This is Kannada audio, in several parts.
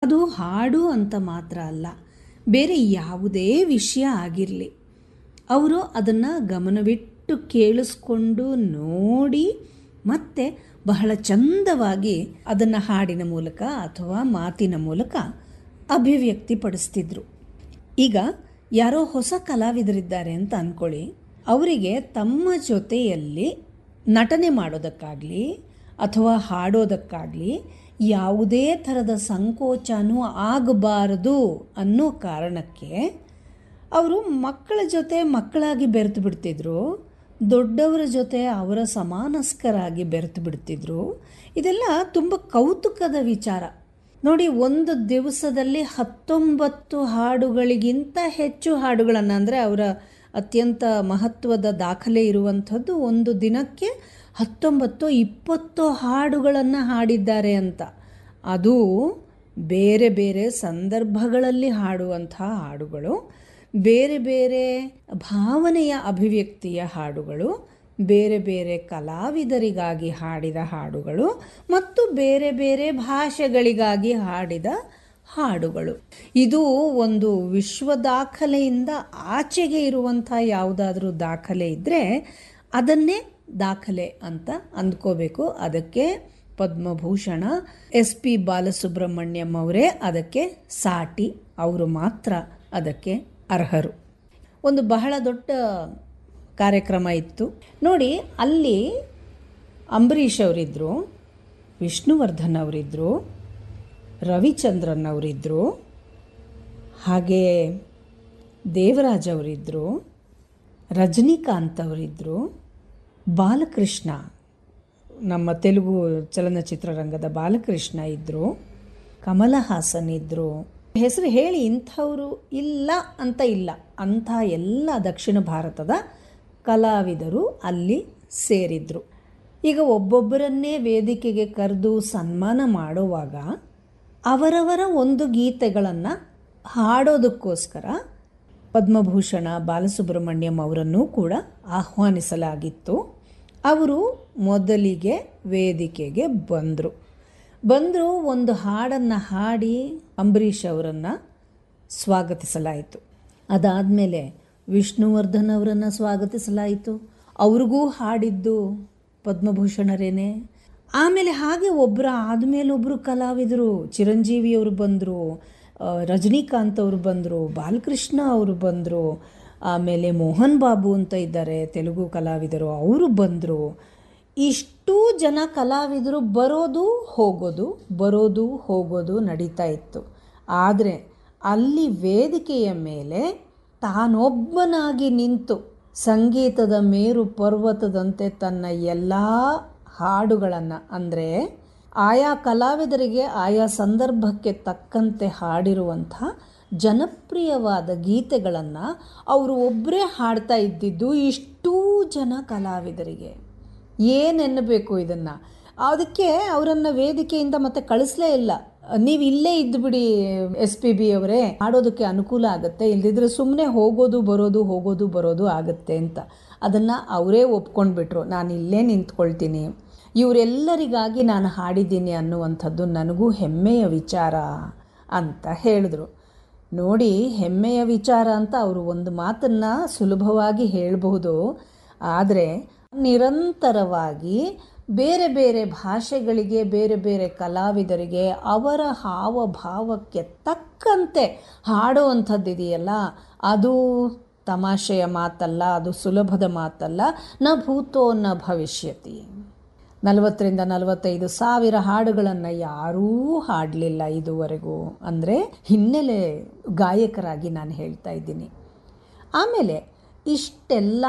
ಅದು ಹಾಡು ಅಂತ ಮಾತ್ರ ಅಲ್ಲ ಬೇರೆ ಯಾವುದೇ ವಿಷಯ ಆಗಿರಲಿ ಅವರು ಅದನ್ನು ಗಮನವಿಟ್ಟು ಕೇಳಿಸ್ಕೊಂಡು ನೋಡಿ ಮತ್ತೆ ಬಹಳ ಚಂದವಾಗಿ ಅದನ್ನು ಹಾಡಿನ ಮೂಲಕ ಅಥವಾ ಮಾತಿನ ಮೂಲಕ ಅಭಿವ್ಯಕ್ತಿಪಡಿಸ್ತಿದ್ರು ಈಗ ಯಾರೋ ಹೊಸ ಕಲಾವಿದರಿದ್ದಾರೆ ಅಂತ ಅಂದ್ಕೊಳ್ಳಿ ಅವರಿಗೆ ತಮ್ಮ ಜೊತೆಯಲ್ಲಿ ನಟನೆ ಮಾಡೋದಕ್ಕಾಗಲಿ ಅಥವಾ ಹಾಡೋದಕ್ಕಾಗಲಿ ಯಾವುದೇ ಥರದ ಸಂಕೋಚನೂ ಆಗಬಾರದು ಅನ್ನೋ ಕಾರಣಕ್ಕೆ ಅವರು ಮಕ್ಕಳ ಜೊತೆ ಮಕ್ಕಳಾಗಿ ಬೆರೆತು ಬಿಡ್ತಿದ್ರು ದೊಡ್ಡವರ ಜೊತೆ ಅವರ ಸಮಾನಸ್ಕರಾಗಿ ಬೆರೆತು ಬಿಡ್ತಿದ್ರು ಇದೆಲ್ಲ ತುಂಬ ಕೌತುಕದ ವಿಚಾರ ನೋಡಿ ಒಂದು ದಿವಸದಲ್ಲಿ ಹತ್ತೊಂಬತ್ತು ಹಾಡುಗಳಿಗಿಂತ ಹೆಚ್ಚು ಹಾಡುಗಳನ್ನು ಅಂದರೆ ಅವರ ಅತ್ಯಂತ ಮಹತ್ವದ ದಾಖಲೆ ಇರುವಂಥದ್ದು ಒಂದು ದಿನಕ್ಕೆ ಹತ್ತೊಂಬತ್ತು ಇಪ್ಪತ್ತು ಹಾಡುಗಳನ್ನು ಹಾಡಿದ್ದಾರೆ ಅಂತ ಅದು ಬೇರೆ ಬೇರೆ ಸಂದರ್ಭಗಳಲ್ಲಿ ಹಾಡುವಂಥ ಹಾಡುಗಳು ಬೇರೆ ಬೇರೆ ಭಾವನೆಯ ಅಭಿವ್ಯಕ್ತಿಯ ಹಾಡುಗಳು ಬೇರೆ ಬೇರೆ ಕಲಾವಿದರಿಗಾಗಿ ಹಾಡಿದ ಹಾಡುಗಳು ಮತ್ತು ಬೇರೆ ಬೇರೆ ಭಾಷೆಗಳಿಗಾಗಿ ಹಾಡಿದ ಹಾಡುಗಳು ಇದು ಒಂದು ವಿಶ್ವ ದಾಖಲೆಯಿಂದ ಆಚೆಗೆ ಇರುವಂಥ ಯಾವುದಾದ್ರೂ ದಾಖಲೆ ಇದ್ದರೆ ಅದನ್ನೇ ದಾಖಲೆ ಅಂತ ಅಂದ್ಕೋಬೇಕು ಅದಕ್ಕೆ ಪದ್ಮಭೂಷಣ ಎಸ್ ಪಿ ಬಾಲಸುಬ್ರಹ್ಮಣ್ಯಂ ಅವರೇ ಅದಕ್ಕೆ ಸಾಟಿ ಅವರು ಮಾತ್ರ ಅದಕ್ಕೆ ಅರ್ಹರು ಒಂದು ಬಹಳ ದೊಡ್ಡ ಕಾರ್ಯಕ್ರಮ ಇತ್ತು ನೋಡಿ ಅಲ್ಲಿ ಅಂಬರೀಷ್ ಅವರಿದ್ದರು ವಿಷ್ಣುವರ್ಧನ್ ಅವರಿದ್ದರು ರವಿಚಂದ್ರನ್ ಅವರಿದ್ದರು ಹಾಗೆ ದೇವರಾಜ್ ಅವರಿದ್ದರು ರಜನಿಕಾಂತ್ ಅವರಿದ್ದರು ಬಾಲಕೃಷ್ಣ ನಮ್ಮ ತೆಲುಗು ಚಲನಚಿತ್ರರಂಗದ ಬಾಲಕೃಷ್ಣ ಇದ್ದರು ಕಮಲ ಹಾಸನ್ ಇದ್ದರು ಹೆಸರು ಹೇಳಿ ಇಂಥವರು ಇಲ್ಲ ಅಂತ ಇಲ್ಲ ಅಂಥ ಎಲ್ಲ ದಕ್ಷಿಣ ಭಾರತದ ಕಲಾವಿದರು ಅಲ್ಲಿ ಸೇರಿದ್ರು ಈಗ ಒಬ್ಬೊಬ್ಬರನ್ನೇ ವೇದಿಕೆಗೆ ಕರೆದು ಸನ್ಮಾನ ಮಾಡುವಾಗ ಅವರವರ ಒಂದು ಗೀತೆಗಳನ್ನು ಹಾಡೋದಕ್ಕೋಸ್ಕರ ಪದ್ಮಭೂಷಣ ಬಾಲಸುಬ್ರಹ್ಮಣ್ಯಂ ಅವರನ್ನು ಕೂಡ ಆಹ್ವಾನಿಸಲಾಗಿತ್ತು ಅವರು ಮೊದಲಿಗೆ ವೇದಿಕೆಗೆ ಬಂದರು ಬಂದರು ಒಂದು ಹಾಡನ್ನು ಹಾಡಿ ಅಂಬರೀಷ್ ಅವರನ್ನು ಸ್ವಾಗತಿಸಲಾಯಿತು ಅದಾದಮೇಲೆ ವಿಷ್ಣುವರ್ಧನ್ ಅವರನ್ನು ಸ್ವಾಗತಿಸಲಾಯಿತು ಅವ್ರಿಗೂ ಹಾಡಿದ್ದು ಪದ್ಮಭೂಷಣರೇನೆ ಆಮೇಲೆ ಹಾಗೆ ಒಬ್ಬರ ಆದಮೇಲೆ ಒಬ್ಬರು ಕಲಾವಿದರು ಚಿರಂಜೀವಿಯವರು ಬಂದರು ರಜನಿಕಾಂತ್ ಅವರು ಬಂದರು ಬಾಲಕೃಷ್ಣ ಅವರು ಬಂದರು ಆಮೇಲೆ ಮೋಹನ್ ಬಾಬು ಅಂತ ಇದ್ದಾರೆ ತೆಲುಗು ಕಲಾವಿದರು ಅವರು ಬಂದರು ಇಷ್ಟೂ ಜನ ಕಲಾವಿದರು ಬರೋದು ಹೋಗೋದು ಬರೋದು ಹೋಗೋದು ನಡೀತಾ ಇತ್ತು ಆದರೆ ಅಲ್ಲಿ ವೇದಿಕೆಯ ಮೇಲೆ ತಾನೊಬ್ಬನಾಗಿ ನಿಂತು ಸಂಗೀತದ ಮೇರು ಪರ್ವತದಂತೆ ತನ್ನ ಎಲ್ಲ ಹಾಡುಗಳನ್ನು ಅಂದರೆ ಆಯಾ ಕಲಾವಿದರಿಗೆ ಆಯಾ ಸಂದರ್ಭಕ್ಕೆ ತಕ್ಕಂತೆ ಹಾಡಿರುವಂಥ ಜನಪ್ರಿಯವಾದ ಗೀತೆಗಳನ್ನು ಅವರು ಒಬ್ಬರೇ ಹಾಡ್ತಾ ಇದ್ದಿದ್ದು ಇಷ್ಟೂ ಜನ ಕಲಾವಿದರಿಗೆ ಏನೆನ್ನಬೇಕು ಇದನ್ನು ಅದಕ್ಕೆ ಅವರನ್ನು ವೇದಿಕೆಯಿಂದ ಮತ್ತೆ ಕಳಿಸ್ಲೇ ಇಲ್ಲ ನೀವು ಇಲ್ಲೇ ಇದ್ದುಬಿಡಿ ಎಸ್ ಪಿ ಬಿ ಅವರೇ ಆಡೋದಕ್ಕೆ ಅನುಕೂಲ ಆಗುತ್ತೆ ಇಲ್ದಿದ್ರೆ ಸುಮ್ಮನೆ ಹೋಗೋದು ಬರೋದು ಹೋಗೋದು ಬರೋದು ಆಗುತ್ತೆ ಅಂತ ಅದನ್ನು ಅವರೇ ಒಪ್ಕೊಂಡ್ಬಿಟ್ರು ನಾನು ಇಲ್ಲೇ ನಿಂತ್ಕೊಳ್ತೀನಿ ಇವರೆಲ್ಲರಿಗಾಗಿ ನಾನು ಹಾಡಿದ್ದೀನಿ ಅನ್ನುವಂಥದ್ದು ನನಗೂ ಹೆಮ್ಮೆಯ ವಿಚಾರ ಅಂತ ಹೇಳಿದ್ರು ನೋಡಿ ಹೆಮ್ಮೆಯ ವಿಚಾರ ಅಂತ ಅವರು ಒಂದು ಮಾತನ್ನು ಸುಲಭವಾಗಿ ಹೇಳಬಹುದು ಆದರೆ ನಿರಂತರವಾಗಿ ಬೇರೆ ಬೇರೆ ಭಾಷೆಗಳಿಗೆ ಬೇರೆ ಬೇರೆ ಕಲಾವಿದರಿಗೆ ಅವರ ಹಾವಭಾವಕ್ಕೆ ತಕ್ಕಂತೆ ಹಾಡುವಂಥದ್ದಿದೆಯಲ್ಲ ಅದು ತಮಾಷೆಯ ಮಾತಲ್ಲ ಅದು ಸುಲಭದ ಮಾತಲ್ಲ ನ ಭೂತೋ ನ ಭವಿಷ್ಯತಿ ನಲವತ್ತರಿಂದ ನಲವತ್ತೈದು ಸಾವಿರ ಹಾಡುಗಳನ್ನು ಯಾರೂ ಹಾಡಲಿಲ್ಲ ಇದುವರೆಗೂ ಅಂದರೆ ಹಿನ್ನೆಲೆ ಗಾಯಕರಾಗಿ ನಾನು ಹೇಳ್ತಾ ಇದ್ದೀನಿ ಆಮೇಲೆ ಇಷ್ಟೆಲ್ಲ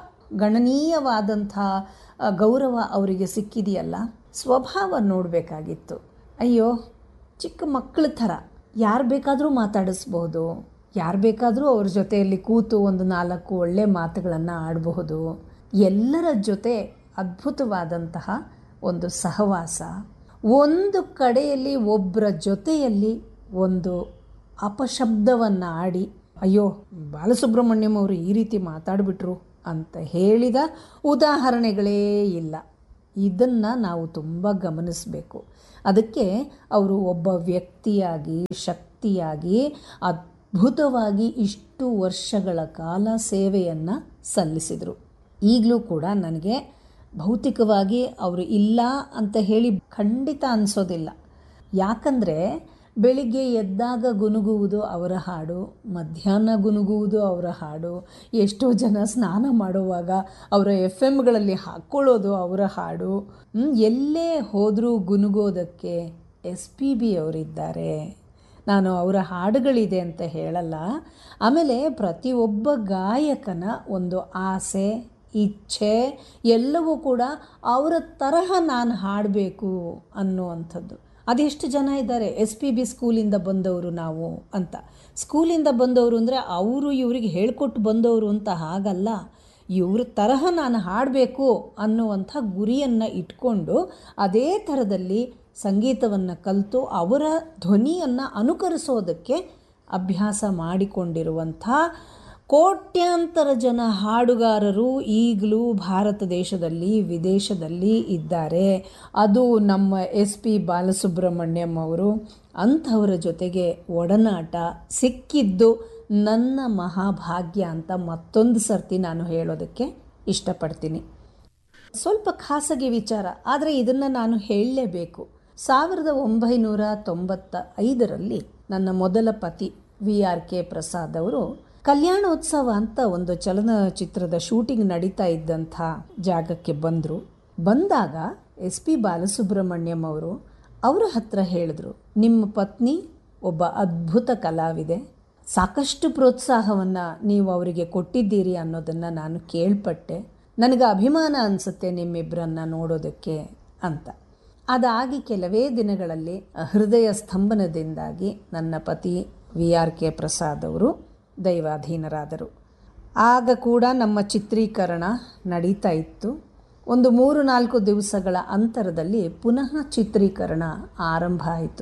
ಗಣನೀಯವಾದಂಥ ಗೌರವ ಅವರಿಗೆ ಸಿಕ್ಕಿದೆಯಲ್ಲ ಸ್ವಭಾವ ನೋಡಬೇಕಾಗಿತ್ತು ಅಯ್ಯೋ ಚಿಕ್ಕ ಮಕ್ಕಳ ಥರ ಯಾರು ಬೇಕಾದರೂ ಮಾತಾಡಿಸ್ಬೋದು ಯಾರು ಬೇಕಾದರೂ ಅವ್ರ ಜೊತೆಯಲ್ಲಿ ಕೂತು ಒಂದು ನಾಲ್ಕು ಒಳ್ಳೆ ಮಾತುಗಳನ್ನು ಆಡಬಹುದು ಎಲ್ಲರ ಜೊತೆ ಅದ್ಭುತವಾದಂತಹ ಒಂದು ಸಹವಾಸ ಒಂದು ಕಡೆಯಲ್ಲಿ ಒಬ್ಬರ ಜೊತೆಯಲ್ಲಿ ಒಂದು ಅಪಶಬ್ದವನ್ನು ಆಡಿ ಅಯ್ಯೋ ಬಾಲಸುಬ್ರಹ್ಮಣ್ಯಂ ಅವರು ಈ ರೀತಿ ಮಾತಾಡಿಬಿಟ್ರು ಅಂತ ಹೇಳಿದ ಉದಾಹರಣೆಗಳೇ ಇಲ್ಲ ಇದನ್ನು ನಾವು ತುಂಬ ಗಮನಿಸಬೇಕು ಅದಕ್ಕೆ ಅವರು ಒಬ್ಬ ವ್ಯಕ್ತಿಯಾಗಿ ಶಕ್ತಿಯಾಗಿ ಅದ್ಭುತವಾಗಿ ಇಷ್ಟು ವರ್ಷಗಳ ಕಾಲ ಸೇವೆಯನ್ನು ಸಲ್ಲಿಸಿದರು ಈಗಲೂ ಕೂಡ ನನಗೆ ಭೌತಿಕವಾಗಿ ಅವರು ಇಲ್ಲ ಅಂತ ಹೇಳಿ ಖಂಡಿತ ಅನಿಸೋದಿಲ್ಲ ಯಾಕಂದರೆ ಬೆಳಿಗ್ಗೆ ಎದ್ದಾಗ ಗುನುಗುವುದು ಅವರ ಹಾಡು ಮಧ್ಯಾಹ್ನ ಗುನುಗುವುದು ಅವರ ಹಾಡು ಎಷ್ಟೋ ಜನ ಸ್ನಾನ ಮಾಡುವಾಗ ಅವರ ಎಫ್ ಎಮ್ಗಳಲ್ಲಿ ಹಾಕ್ಕೊಳ್ಳೋದು ಅವರ ಹಾಡು ಹ್ಮ್, ಎಲ್ಲೇ ಹೋದರೂ ಗುನುಗೋದಕ್ಕೆ ಎಸ್ ಪಿ ಬಿ ಅವರಿದ್ದಾರೆ ನಾನು ಅವರ ಹಾಡುಗಳಿದೆ ಅಂತ ಹೇಳಲ್ಲ ಆಮೇಲೆ ಪ್ರತಿಯೊಬ್ಬ ಗಾಯಕನ ಒಂದು ಆಸೆ ಇಚ್ಛೆ ಎಲ್ಲವೂ ಕೂಡ ಅವರ ತರಹ ನಾನು ಹಾಡಬೇಕು ಅನ್ನುವಂಥದ್ದು ಅದೆಷ್ಟು ಜನ ಇದ್ದಾರೆ ಎಸ್ ಪಿ ಬಿ ಸ್ಕೂಲಿಂದ ಬಂದವರು ನಾವು ಅಂತ ಸ್ಕೂಲಿಂದ ಬಂದವರು ಅಂದರೆ ಅವರು ಇವ್ರಿಗೆ ಹೇಳ್ಕೊಟ್ಟು ಬಂದವರು ಅಂತ ಹಾಗಲ್ಲ ಇವ್ರ ತರಹ ನಾನು ಹಾಡಬೇಕು ಅನ್ನುವಂಥ ಗುರಿಯನ್ನು ಇಟ್ಕೊಂಡು ಅದೇ ಥರದಲ್ಲಿ ಸಂಗೀತವನ್ನು ಕಲಿತು ಅವರ ಧ್ವನಿಯನ್ನು ಅನುಕರಿಸೋದಕ್ಕೆ ಅಭ್ಯಾಸ ಮಾಡಿಕೊಂಡಿರುವಂಥ ಕೋಟ್ಯಾಂತರ ಜನ ಹಾಡುಗಾರರು ಈಗಲೂ ಭಾರತ ದೇಶದಲ್ಲಿ ವಿದೇಶದಲ್ಲಿ ಇದ್ದಾರೆ ಅದು ನಮ್ಮ ಎಸ್ ಪಿ ಬಾಲಸುಬ್ರಹ್ಮಣ್ಯಂ ಅವರು ಅಂಥವರ ಜೊತೆಗೆ ಒಡನಾಟ ಸಿಕ್ಕಿದ್ದು ನನ್ನ ಮಹಾಭಾಗ್ಯ ಅಂತ ಮತ್ತೊಂದು ಸರ್ತಿ ನಾನು ಹೇಳೋದಕ್ಕೆ ಇಷ್ಟಪಡ್ತೀನಿ ಸ್ವಲ್ಪ ಖಾಸಗಿ ವಿಚಾರ ಆದರೆ ಇದನ್ನು ನಾನು ಹೇಳಲೇಬೇಕು ಸಾವಿರದ ಒಂಬೈನೂರ ತೊಂಬತ್ತ ಐದರಲ್ಲಿ ನನ್ನ ಮೊದಲ ಪತಿ ವಿ ಆರ್ ಕೆ ಪ್ರಸಾದ್ ಅವರು ಕಲ್ಯಾಣೋತ್ಸವ ಅಂತ ಒಂದು ಚಲನಚಿತ್ರದ ಶೂಟಿಂಗ್ ನಡೀತಾ ಇದ್ದಂಥ ಜಾಗಕ್ಕೆ ಬಂದರು ಬಂದಾಗ ಎಸ್ ಪಿ ಬಾಲಸುಬ್ರಹ್ಮಣ್ಯಂ ಅವರು ಅವರ ಹತ್ರ ಹೇಳಿದ್ರು ನಿಮ್ಮ ಪತ್ನಿ ಒಬ್ಬ ಅದ್ಭುತ ಕಲಾವಿದೆ ಸಾಕಷ್ಟು ಪ್ರೋತ್ಸಾಹವನ್ನು ನೀವು ಅವರಿಗೆ ಕೊಟ್ಟಿದ್ದೀರಿ ಅನ್ನೋದನ್ನು ನಾನು ಕೇಳ್ಪಟ್ಟೆ ನನಗೆ ಅಭಿಮಾನ ಅನಿಸುತ್ತೆ ನಿಮ್ಮಿಬ್ಬರನ್ನ ನೋಡೋದಕ್ಕೆ ಅಂತ ಅದಾಗಿ ಕೆಲವೇ ದಿನಗಳಲ್ಲಿ ಹೃದಯ ಸ್ತಂಭನದಿಂದಾಗಿ ನನ್ನ ಪತಿ ವಿ ಆರ್ ಕೆ ಪ್ರಸಾದ್ ಅವರು ದೈವಾಧೀನರಾದರು ಆಗ ಕೂಡ ನಮ್ಮ ಚಿತ್ರೀಕರಣ ನಡೀತಾ ಇತ್ತು ಒಂದು ಮೂರು ನಾಲ್ಕು ದಿವಸಗಳ ಅಂತರದಲ್ಲಿ ಪುನಃ ಚಿತ್ರೀಕರಣ ಆರಂಭ ಆಯಿತು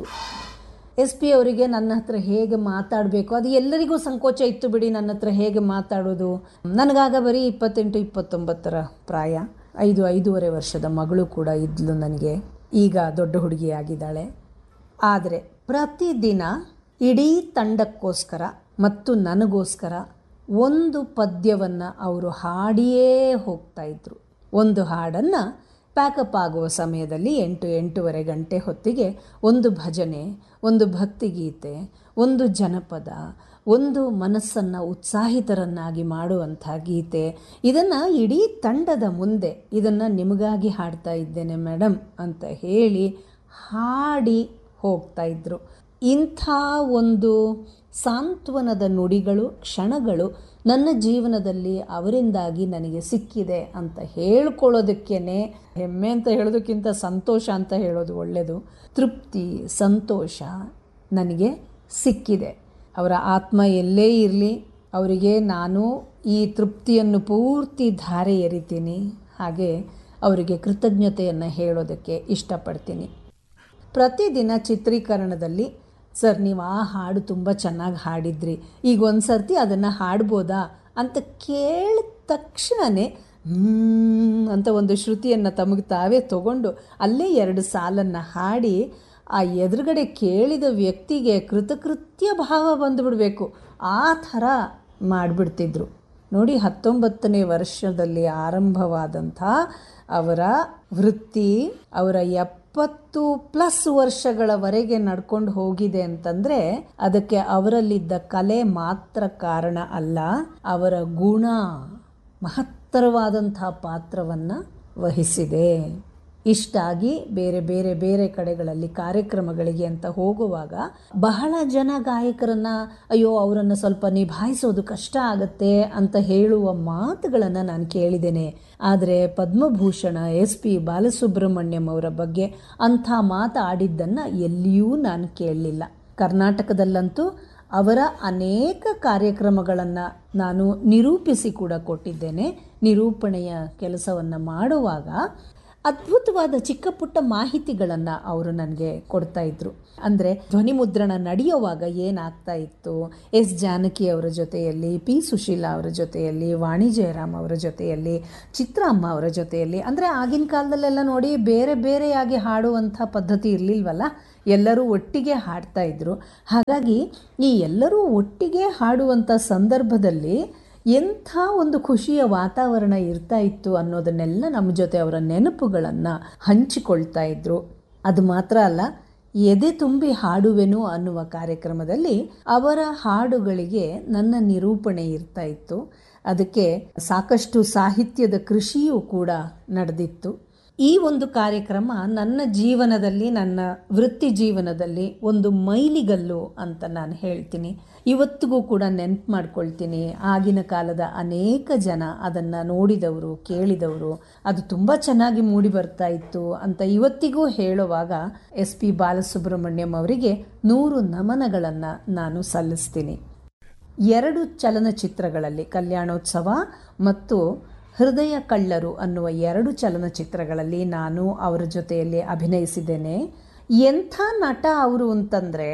ಎಸ್ ಪಿ ಅವರಿಗೆ ನನ್ನ ಹತ್ರ ಹೇಗೆ ಮಾತಾಡಬೇಕು ಅದು ಎಲ್ಲರಿಗೂ ಸಂಕೋಚ ಇತ್ತು ಬಿಡಿ ನನ್ನ ಹತ್ರ ಹೇಗೆ ಮಾತಾಡೋದು ನನಗಾಗ ಬರೀ ಇಪ್ಪತ್ತೆಂಟು ಇಪ್ಪತ್ತೊಂಬತ್ತರ ಪ್ರಾಯ ಐದು ಐದೂವರೆ ವರ್ಷದ ಮಗಳು ಕೂಡ ಇದ್ಲು ನನಗೆ ಈಗ ದೊಡ್ಡ ಹುಡುಗಿಯಾಗಿದ್ದಾಳೆ ಆದರೆ ಪ್ರತಿದಿನ ಇಡೀ ತಂಡಕ್ಕೋಸ್ಕರ ಮತ್ತು ನನಗೋಸ್ಕರ ಒಂದು ಪದ್ಯವನ್ನು ಅವರು ಹಾಡಿಯೇ ಹೋಗ್ತಾ ಇದ್ರು ಒಂದು ಹಾಡನ್ನು ಪ್ಯಾಕಪ್ ಆಗುವ ಸಮಯದಲ್ಲಿ ಎಂಟು ಎಂಟೂವರೆ ಗಂಟೆ ಹೊತ್ತಿಗೆ ಒಂದು ಭಜನೆ ಒಂದು ಭಕ್ತಿಗೀತೆ ಒಂದು ಜನಪದ ಒಂದು ಮನಸ್ಸನ್ನು ಉತ್ಸಾಹಿತರನ್ನಾಗಿ ಮಾಡುವಂಥ ಗೀತೆ ಇದನ್ನು ಇಡೀ ತಂಡದ ಮುಂದೆ ಇದನ್ನು ನಿಮಗಾಗಿ ಹಾಡ್ತಾ ಇದ್ದೇನೆ ಮೇಡಮ್ ಅಂತ ಹೇಳಿ ಹಾಡಿ ಹೋಗ್ತಾ ಇದ್ರು ಇಂಥ ಒಂದು ಸಾಂತ್ವನದ ನುಡಿಗಳು ಕ್ಷಣಗಳು ನನ್ನ ಜೀವನದಲ್ಲಿ ಅವರಿಂದಾಗಿ ನನಗೆ ಸಿಕ್ಕಿದೆ ಅಂತ ಹೇಳ್ಕೊಳ್ಳೋದಕ್ಕೇ ಹೆಮ್ಮೆ ಅಂತ ಹೇಳೋದಕ್ಕಿಂತ ಸಂತೋಷ ಅಂತ ಹೇಳೋದು ಒಳ್ಳೆಯದು ತೃಪ್ತಿ ಸಂತೋಷ ನನಗೆ ಸಿಕ್ಕಿದೆ ಅವರ ಆತ್ಮ ಎಲ್ಲೇ ಇರಲಿ ಅವರಿಗೆ ನಾನು ಈ ತೃಪ್ತಿಯನ್ನು ಪೂರ್ತಿ ಧಾರೆ ಎರಿತೀನಿ ಹಾಗೆ ಅವರಿಗೆ ಕೃತಜ್ಞತೆಯನ್ನು ಹೇಳೋದಕ್ಕೆ ಇಷ್ಟಪಡ್ತೀನಿ ಪ್ರತಿದಿನ ಚಿತ್ರೀಕರಣದಲ್ಲಿ ಸರ್ ನೀವು ಆ ಹಾಡು ತುಂಬ ಚೆನ್ನಾಗಿ ಹಾಡಿದ್ರಿ ಈಗ ಒಂದು ಸರ್ತಿ ಅದನ್ನು ಹಾಡ್ಬೋದಾ ಅಂತ ಕೇಳಿದ ತಕ್ಷಣವೇ ಹ್ಮ್ ಅಂತ ಒಂದು ಶ್ರುತಿಯನ್ನು ತಮಗೆ ತಾವೇ ತಗೊಂಡು ಅಲ್ಲೇ ಎರಡು ಸಾಲನ್ನು ಹಾಡಿ ಆ ಎದುರುಗಡೆ ಕೇಳಿದ ವ್ಯಕ್ತಿಗೆ ಕೃತಕೃತ್ಯ ಭಾವ ಬಂದುಬಿಡಬೇಕು ಆ ಥರ ಮಾಡಿಬಿಡ್ತಿದ್ರು ನೋಡಿ ಹತ್ತೊಂಬತ್ತನೇ ವರ್ಷದಲ್ಲಿ ಆರಂಭವಾದಂಥ ಅವರ ವೃತ್ತಿ ಅವರ ಎಪ್ಪತ್ತು ಪ್ಲಸ್ ವರ್ಷಗಳವರೆಗೆ ನಡ್ಕೊಂಡು ಹೋಗಿದೆ ಅಂತಂದರೆ ಅದಕ್ಕೆ ಅವರಲ್ಲಿದ್ದ ಕಲೆ ಮಾತ್ರ ಕಾರಣ ಅಲ್ಲ ಅವರ ಗುಣ ಮಹತ್ತರವಾದಂಥ ಪಾತ್ರವನ್ನು ವಹಿಸಿದೆ ಇಷ್ಟಾಗಿ ಬೇರೆ ಬೇರೆ ಬೇರೆ ಕಡೆಗಳಲ್ಲಿ ಕಾರ್ಯಕ್ರಮಗಳಿಗೆ ಅಂತ ಹೋಗುವಾಗ ಬಹಳ ಜನ ಗಾಯಕರನ್ನ ಅಯ್ಯೋ ಅವರನ್ನು ಸ್ವಲ್ಪ ನಿಭಾಯಿಸೋದು ಕಷ್ಟ ಆಗತ್ತೆ ಅಂತ ಹೇಳುವ ಮಾತುಗಳನ್ನು ನಾನು ಕೇಳಿದ್ದೇನೆ ಆದರೆ ಪದ್ಮಭೂಷಣ ಎಸ್ ಪಿ ಬಾಲಸುಬ್ರಹ್ಮಣ್ಯಂ ಅವರ ಬಗ್ಗೆ ಅಂಥ ಮಾತಾಡಿದ್ದನ್ನು ಎಲ್ಲಿಯೂ ನಾನು ಕೇಳಲಿಲ್ಲ ಕರ್ನಾಟಕದಲ್ಲಂತೂ ಅವರ ಅನೇಕ ಕಾರ್ಯಕ್ರಮಗಳನ್ನು ನಾನು ನಿರೂಪಿಸಿ ಕೂಡ ಕೊಟ್ಟಿದ್ದೇನೆ ನಿರೂಪಣೆಯ ಕೆಲಸವನ್ನು ಮಾಡುವಾಗ ಅದ್ಭುತವಾದ ಚಿಕ್ಕ ಪುಟ್ಟ ಮಾಹಿತಿಗಳನ್ನು ಅವರು ನನಗೆ ಕೊಡ್ತಾ ಇದ್ರು ಅಂದರೆ ಧ್ವನಿ ಮುದ್ರಣ ನಡೆಯುವಾಗ ಏನಾಗ್ತಾ ಇತ್ತು ಎಸ್ ಜಾನಕಿ ಅವರ ಜೊತೆಯಲ್ಲಿ ಪಿ ಸುಶೀಲಾ ಅವರ ಜೊತೆಯಲ್ಲಿ ವಾಣಿ ಜಯರಾಮ್ ಅವರ ಜೊತೆಯಲ್ಲಿ ಚಿತ್ರಮ್ಮ ಅವರ ಜೊತೆಯಲ್ಲಿ ಅಂದರೆ ಆಗಿನ ಕಾಲದಲ್ಲೆಲ್ಲ ನೋಡಿ ಬೇರೆ ಬೇರೆಯಾಗಿ ಹಾಡುವಂಥ ಪದ್ಧತಿ ಇರಲಿಲ್ವಲ್ಲ ಎಲ್ಲರೂ ಒಟ್ಟಿಗೆ ಹಾಡ್ತಾ ಇದ್ರು ಹಾಗಾಗಿ ಈ ಎಲ್ಲರೂ ಒಟ್ಟಿಗೆ ಹಾಡುವಂಥ ಸಂದರ್ಭದಲ್ಲಿ ಎಂಥ ಒಂದು ಖುಷಿಯ ವಾತಾವರಣ ಇರ್ತಾ ಇತ್ತು ಅನ್ನೋದನ್ನೆಲ್ಲ ನಮ್ಮ ಜೊತೆ ಅವರ ನೆನಪುಗಳನ್ನು ಹಂಚಿಕೊಳ್ತಾ ಇದ್ರು ಅದು ಮಾತ್ರ ಅಲ್ಲ ಎದೆ ತುಂಬಿ ಹಾಡುವೆನು ಅನ್ನುವ ಕಾರ್ಯಕ್ರಮದಲ್ಲಿ ಅವರ ಹಾಡುಗಳಿಗೆ ನನ್ನ ನಿರೂಪಣೆ ಇರ್ತಾ ಇತ್ತು ಅದಕ್ಕೆ ಸಾಕಷ್ಟು ಸಾಹಿತ್ಯದ ಕೃಷಿಯೂ ಕೂಡ ನಡೆದಿತ್ತು ಈ ಒಂದು ಕಾರ್ಯಕ್ರಮ ನನ್ನ ಜೀವನದಲ್ಲಿ ನನ್ನ ವೃತ್ತಿ ಜೀವನದಲ್ಲಿ ಒಂದು ಮೈಲಿಗಲ್ಲು ಅಂತ ನಾನು ಹೇಳ್ತೀನಿ ಇವತ್ತಿಗೂ ಕೂಡ ನೆನ್ಪು ಮಾಡ್ಕೊಳ್ತೀನಿ ಆಗಿನ ಕಾಲದ ಅನೇಕ ಜನ ಅದನ್ನು ನೋಡಿದವರು ಕೇಳಿದವರು ಅದು ತುಂಬ ಚೆನ್ನಾಗಿ ಮೂಡಿ ಬರ್ತಾ ಇತ್ತು ಅಂತ ಇವತ್ತಿಗೂ ಹೇಳುವಾಗ ಎಸ್ ಪಿ ಬಾಲಸುಬ್ರಹ್ಮಣ್ಯಂ ಅವರಿಗೆ ನೂರು ನಮನಗಳನ್ನು ನಾನು ಸಲ್ಲಿಸ್ತೀನಿ ಎರಡು ಚಲನಚಿತ್ರಗಳಲ್ಲಿ ಕಲ್ಯಾಣೋತ್ಸವ ಮತ್ತು ಹೃದಯ ಕಳ್ಳರು ಅನ್ನುವ ಎರಡು ಚಲನಚಿತ್ರಗಳಲ್ಲಿ ನಾನು ಅವರ ಜೊತೆಯಲ್ಲಿ ಅಭಿನಯಿಸಿದ್ದೇನೆ ಎಂಥ ನಟ ಅವರು ಅಂತಂದರೆ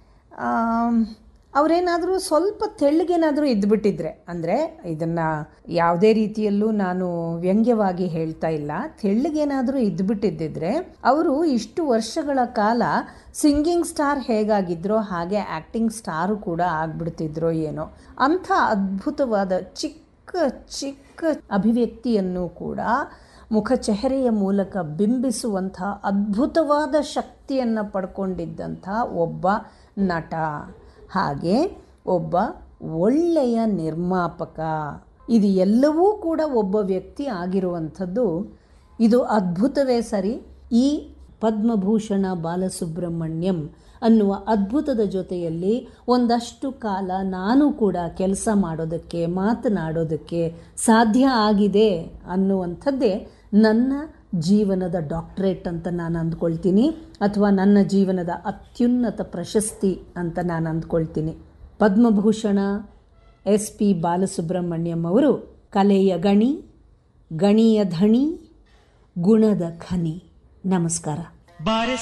ಅವರೇನಾದರೂ ಸ್ವಲ್ಪ ತೆಳ್ಳಗೇನಾದರೂ ಇದ್ದುಬಿಟ್ಟಿದ್ರೆ ಅಂದರೆ ಇದನ್ನು ಯಾವುದೇ ರೀತಿಯಲ್ಲೂ ನಾನು ವ್ಯಂಗ್ಯವಾಗಿ ಹೇಳ್ತಾ ಇಲ್ಲ ತೆಳ್ಳಗೇನಾದರೂ ಇದ್ದುಬಿಟ್ಟಿದ್ದಿದ್ರೆ ಅವರು ಇಷ್ಟು ವರ್ಷಗಳ ಕಾಲ ಸಿಂಗಿಂಗ್ ಸ್ಟಾರ್ ಹೇಗಾಗಿದ್ರೋ ಹಾಗೆ ಆ್ಯಕ್ಟಿಂಗ್ ಸ್ಟಾರು ಕೂಡ ಆಗ್ಬಿಡ್ತಿದ್ರೋ ಏನೋ ಅಂಥ ಅದ್ಭುತವಾದ ಚಿಕ್ಕ ಚಿಕ್ಕ ಅಭಿವ್ಯಕ್ತಿಯನ್ನು ಕೂಡ ಮುಖಚೆಹರೆಯ ಮೂಲಕ ಬಿಂಬಿಸುವಂಥ ಅದ್ಭುತವಾದ ಶಕ್ತಿಯನ್ನು ಪಡ್ಕೊಂಡಿದ್ದಂಥ ಒಬ್ಬ ನಟ ಹಾಗೆ ಒಬ್ಬ ಒಳ್ಳೆಯ ನಿರ್ಮಾಪಕ ಇದು ಎಲ್ಲವೂ ಕೂಡ ಒಬ್ಬ ವ್ಯಕ್ತಿ ಆಗಿರುವಂಥದ್ದು ಇದು ಅದ್ಭುತವೇ ಸರಿ ಈ ಪದ್ಮಭೂಷಣ ಬಾಲಸುಬ್ರಹ್ಮಣ್ಯಂ ಅನ್ನುವ ಅದ್ಭುತದ ಜೊತೆಯಲ್ಲಿ ಒಂದಷ್ಟು ಕಾಲ ನಾನು ಕೂಡ ಕೆಲಸ ಮಾಡೋದಕ್ಕೆ ಮಾತನಾಡೋದಕ್ಕೆ ಸಾಧ್ಯ ಆಗಿದೆ ಅನ್ನುವಂಥದ್ದೇ ನನ್ನ ಜೀವನದ ಡಾಕ್ಟ್ರೇಟ್ ಅಂತ ನಾನು ಅಂದ್ಕೊಳ್ತೀನಿ ಅಥವಾ ನನ್ನ ಜೀವನದ ಅತ್ಯುನ್ನತ ಪ್ರಶಸ್ತಿ ಅಂತ ನಾನು ಅಂದ್ಕೊಳ್ತೀನಿ ಪದ್ಮಭೂಷಣ ಎಸ್ ಪಿ ಬಾಲಸುಬ್ರಹ್ಮಣ್ಯಂ ಅವರು ಕಲೆಯ ಗಣಿ ಗಣಿಯ ಧಣಿ ಗುಣದ ಖನಿ ನಮಸ್ಕಾರ ಬಾರೆ